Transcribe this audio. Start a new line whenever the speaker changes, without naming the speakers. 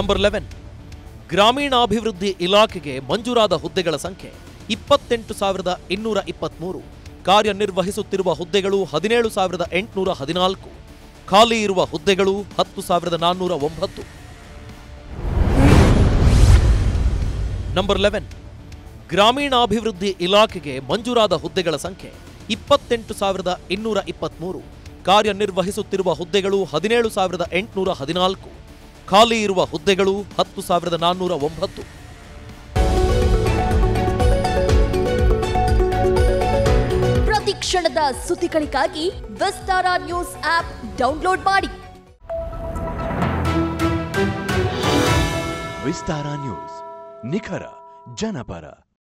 number eleven ಗ್ರಾಮೀಣಾಭಿವೃದ್ಧಿ ಇಲಾಖೆಗೆ ಮಂಜೂರಾದ ಹುದ್ದೆಗಳ ಸಂಖ್ಯೆ ಇಪ್ಪತ್ತೆಂಟು ಸಾವಿರದ ಇನ್ನೂರ ಇಪ್ಪತ್ಮೂರು ಕಾರ್ಯನಿರ್ವಹಿಸುತ್ತಿರುವ ಹುದ್ದೆಗಳು ಹದಿನೇಳು ಸಾವಿರದ ಎಂಟುನೂರ ಹದಿನಾಲ್ಕು ಖಾಲಿ ಇರುವ ಹುದ್ದೆಗಳು ಹತ್ತು ಸಾವಿರದ ನಾನ್ನೂರ ಒಂಬತ್ತು ನಂಬರ್ ಲೆವೆನ್ ಗ್ರಾಮೀಣಾಭಿವೃದ್ಧಿ ಇಲಾಖೆಗೆ ಮಂಜೂರಾದ ಹುದ್ದೆಗಳ ಸಂಖ್ಯೆ ಇಪ್ಪತ್ತೆಂಟು ಸಾವಿರದ ಇನ್ನೂರ ಇಪ್ಪತ್ಮೂರು ಕಾರ್ಯನಿರ್ವಹಿಸುತ್ತಿರುವ ಹುದ್ದೆಗಳು ಹದಿನೇಳು ಸಾವಿರದ ಎಂಟುನೂರ ಹದಿನಾಲ್ಕು ಖಾಲಿ ಇರುವ ಹುದ್ದೆಗಳು ಹತ್ತು ಸಾವಿರದ ನಾನ್ನೂರ ಒಂಬತ್ತು
ಪ್ರತಿ ಕ್ಷಣದ ಸುದ್ದಿಗಳಿಗಾಗಿ ವಿಸ್ತಾರ ನ್ಯೂಸ್ ಆಪ್ ಡೌನ್ಲೋಡ್ ಮಾಡಿ
ವಿಸ್ತಾರ ನ್ಯೂಸ್ ನಿಖರ ಜನಪರ